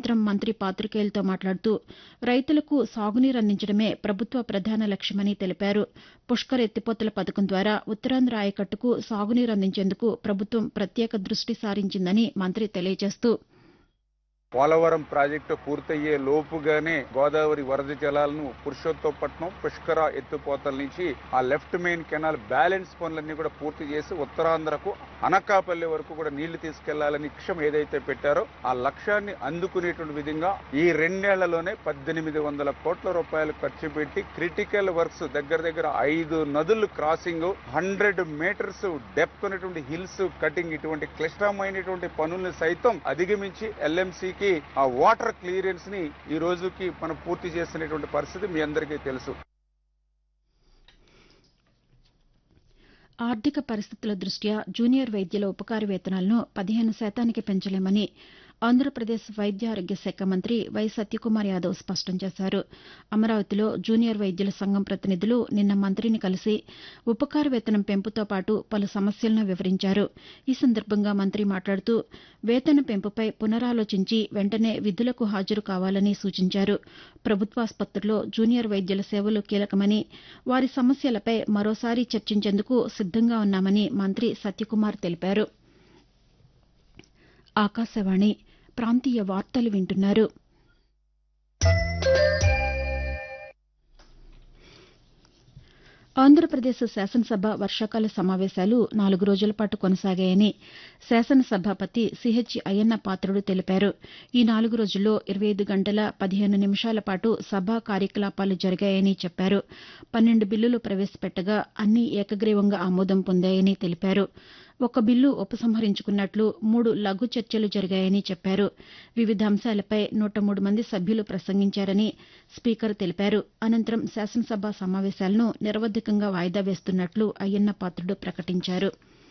అనంతరం మంత్రి పాతికేయులతో మాట్లాడుతూ రైతులకు సాగునీరు అందించడమే ప్రభుత్వ ప్రధాన లక్ష్యమని తెలిపారు పుష్కర్ ఎత్తిపోతల పథకం ద్వారా ఉత్తరాంధ్ర ఆయకట్టుకు సాగునీరు అందించేందుకు ప్రభుత్వం ప్రత్యేక దృష్టి సారించిందని మంత్రి తెలియజేస్తూ పోలవరం ప్రాజెక్టు పూర్తయ్యే లోపుగానే గోదావరి వరద జలాలను పురుషోత్తపట్నం పుష్కర ఎత్తుపోతల నుంచి ఆ లెఫ్ట్ మెయిన్ కెనాల్ బ్యాలెన్స్ పనులన్నీ కూడా పూర్తి చేసి ఉత్తరాంధ్రకు అనకాపల్లి వరకు కూడా నీళ్లు తీసుకెళ్లాలని లక్ష్యం ఏదైతే పెట్టారో ఆ లక్ష్యాన్ని అందుకునేటువంటి విధంగా ఈ రెండేళ్లలోనే పద్దెనిమిది వందల కోట్ల రూపాయలు ఖర్చు పెట్టి క్రిటికల్ వర్క్స్ దగ్గర దగ్గర ఐదు నదులు క్రాసింగ్ హండ్రెడ్ మీటర్స్ డెప్త్ ఉన్నటువంటి హిల్స్ కటింగ్ ఇటువంటి క్లిష్టమైనటువంటి పనుల్ని సైతం అధిగమించి ఎల్ఎంసీకి ఆ వాటర్ క్లియరెన్స్ ని ఈ రోజుకి మనం పూర్తి చేస్తున్నటువంటి పరిస్థితి మీ అందరికీ తెలుసు ఆర్థిక పరిస్థితుల దృష్ట్యా జూనియర్ వైద్యుల ఉపకార వేతనాలను పదిహేను శాతానికి పెంచలేమని ఆంధ్రప్రదేశ్ వైద్య ఆరోగ్య శాఖ మంత్రి వై సత్యకుమార్ యాదవ్ స్పష్టం చేశారు అమరావతిలో జూనియర్ వైద్యుల సంఘం ప్రతినిధులు నిన్న మంత్రిని కలిసి ఉపకార వేతనం పెంపుతో పాటు పలు సమస్యలను వివరించారు ఈ సందర్భంగా మంత్రి మాట్లాడుతూ వేతన పెంపుపై పునరాలోచించి వెంటనే విధులకు హాజరు కావాలని సూచించారు ప్రభుత్వాసుపత్రుల్లో జూనియర్ వైద్యుల సేవలు కీలకమని వారి సమస్యలపై మరోసారి చర్చించేందుకు సిద్దంగా ఉన్నామని మంత్రి సత్యకుమార్ తెలిపారు ఆకాశవాణి ప్రాంతీయ వార్తలు వింటున్నారు ఆంధ్రప్రదేశ్ శాసనసభ వర్షాకాల సమావేశాలు నాలుగు రోజుల పాటు కొనసాగాయని శాసనసభాపతి సిహెచ్ అయ్యన్న పాత్రుడు తెలిపారు ఈ నాలుగు రోజుల్లో ఇరవై ఐదు గంటల పదిహేను నిమిషాల పాటు సభా కార్యకలాపాలు జరిగాయని చెప్పారు పన్నెండు బిల్లులు ప్రవేశపెట్టగా అన్ని ఏకగ్రీవంగా ఆమోదం పొందాయని తెలిపారు ఒక బిల్లు ఉపసంహరించుకున్నట్లు మూడు లఘు చర్చలు జరిగాయని చెప్పారు వివిధ అంశాలపై నూట మూడు మంది సభ్యులు ప్రసంగించారని స్పీకర్ తెలిపారు అనంతరం శాసనసభ సమావేశాలను నిరవధికంగా వాయిదా వేస్తున్నట్లు అయ్యన్న పాత్రుడు ప్రకటించారు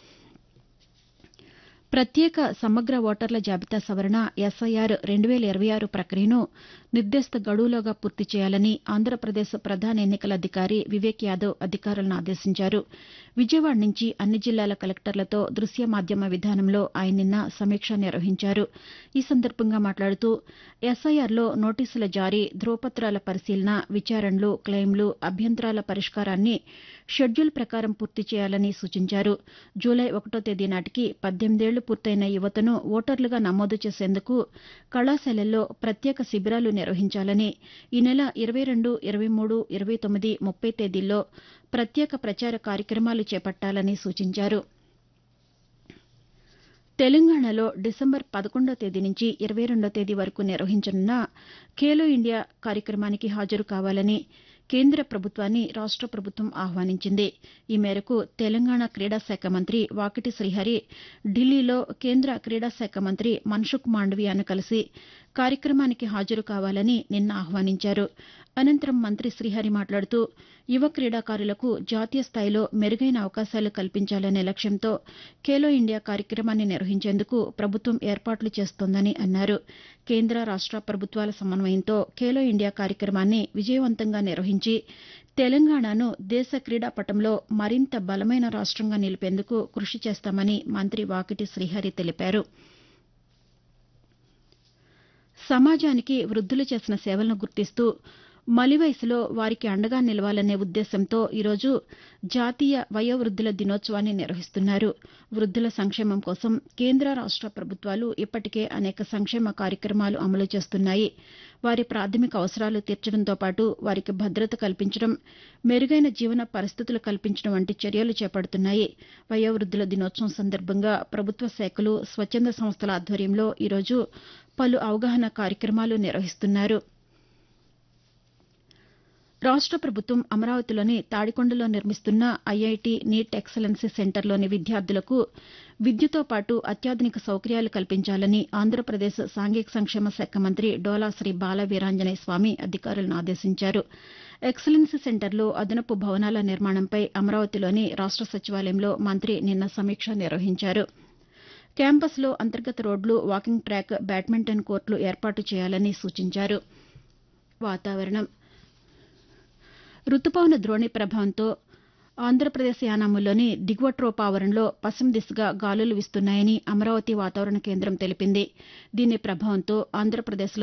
ప్రత్యేక సమగ్ర ఓటర్ల జాబితా సవరణ ఎస్ఐఆర్ రెండు వేల ఇరవై ఆరు ప్రక్రియను నిర్దేశిత గడువులోగా పూర్తి చేయాలని ఆంధ్రప్రదేశ్ ప్రధాన ఎన్నికల అధికారి వివేక్ యాదవ్ అధికారులను ఆదేశించారు విజయవాడ నుంచి అన్ని జిల్లాల కలెక్టర్లతో దృశ్య మాధ్యమ విధానంలో ఆయన నిన్న సమీక్ష నిర్వహించారు ఈ సందర్భంగా మాట్లాడుతూ ఎస్ఐఆర్లో నోటీసుల జారీ ధ్రువపత్రాల పరిశీలన విచారణలు క్లెయిమ్లు అభ్యంతరాల పరిష్కారాన్ని షెడ్యూల్ ప్రకారం పూర్తి చేయాలని సూచించారు జూలై ఒకటో తేదీ నాటికి పద్దెనిమిదేళ్లు పూర్తయిన యువతను ఓటర్లుగా నమోదు చేసేందుకు కళాశాలల్లో ప్రత్యేక శిబిరాలు నిర్వహించాలని ఈ నెల ఇరవై రెండు ఇరవై మూడు ఇరవై తొమ్మిది ముప్పై తేదీల్లో ప్రత్యేక ప్రచార కార్యక్రమాలు చేపట్టాలని సూచించారు తెలంగాణలో డిసెంబర్ పదకొండో తేదీ నుంచి ఇరవై రెండో తేదీ వరకు నిర్వహించనున్న ఖేలో ఇండియా కార్యక్రమానికి హాజరు కావాలని కేంద్ర ప్రభుత్వాన్ని రాష్ట ప్రభుత్వం ఆహ్వానించింది ఈ మేరకు తెలంగాణ క్రీడా శాఖ మంత్రి వాకిటి శ్రీహరి ఢిల్లీలో కేంద్ర క్రీడా శాఖ మంత్రి మన్సుఖ్ మాండవియాను కలిసి కార్యక్రమానికి హాజరు కావాలని నిన్న ఆహ్వానించారు అనంతరం మంత్రి శ్రీహరి మాట్లాడుతూ యువ క్రీడాకారులకు జాతీయ స్థాయిలో మెరుగైన అవకాశాలు కల్పించాలనే లక్ష్యంతో ఖేలో ఇండియా కార్యక్రమాన్ని నిర్వహించేందుకు ప్రభుత్వం ఏర్పాట్లు చేస్తోందని అన్నారు కేంద్ర రాష్ట ప్రభుత్వాల సమన్వయంతో ఖేలో ఇండియా కార్యక్రమాన్ని విజయవంతంగా నిర్వహించి తెలంగాణను దేశ క్రీడా పటంలో మరింత బలమైన రాష్టంగా నిలిపేందుకు కృషి చేస్తామని మంత్రి వాకిటి శ్రీహరి తెలిపారు సమాజానికి వృద్దులు చేసిన సేవలను గుర్తిస్తూ మలి వయసులో వారికి అండగా నిలవాలనే ఉద్దేశంతో ఈరోజు జాతీయ వయోవృద్దుల దినోత్సవాన్ని నిర్వహిస్తున్నారు వృద్దుల సంక్షేమం కోసం కేంద్ర రాష్ట ప్రభుత్వాలు ఇప్పటికే అనేక సంక్షేమ కార్యక్రమాలు అమలు చేస్తున్నాయి వారి ప్రాథమిక అవసరాలు తీర్చడంతో పాటు వారికి భద్రత కల్పించడం మెరుగైన జీవన పరిస్థితులు కల్పించడం వంటి చర్యలు చేపడుతున్నాయి వయోవృద్దుల దినోత్సవం సందర్భంగా ప్రభుత్వ శాఖలు స్వచ్ఛంద సంస్థల ఆధ్వర్యంలో ఈరోజు పలు అవగాహన కార్యక్రమాలు నిర్వహిస్తున్నారు రాష్ట ప్రభుత్వం అమరావతిలోని తాడికొండలో నిర్మిస్తున్న ఐఐటి నీట్ ఎక్సలెన్సీ సెంటర్లోని విద్యార్థులకు విద్యతో పాటు అత్యాధునిక సౌకర్యాలు కల్పించాలని ఆంధ్రప్రదేశ్ సాంఘిక సంక్షేమ శాఖ మంత్రి డోలా శ్రీ బాల వీరాంజనేయ స్వామి అధికారులను ఆదేశించారు ఎక్సలెన్సీ సెంటర్లో అదనపు భవనాల నిర్మాణంపై అమరావతిలోని రాష్ట సచివాలయంలో మంత్రి నిన్న సమీక్ష నిర్వహించారు క్యాంపస్లో అంతర్గత రోడ్లు వాకింగ్ ట్రాక్ బ్యాడ్మింటన్ కోర్టులు ఏర్పాటు చేయాలని సూచించారు వాతావరణం రుతుపవన ద్రోణి ప్రభావంతో ఆంధ్రప్రదేశ్ యానాములోని దిగువ ట్రోపావరణంలో పశ్చిమ దిశగా గాలులు వీస్తున్నాయని అమరావతి వాతావరణ కేంద్రం తెలిపింది దీని ప్రభావంతో ఆంధ్రప్రదేశ్లో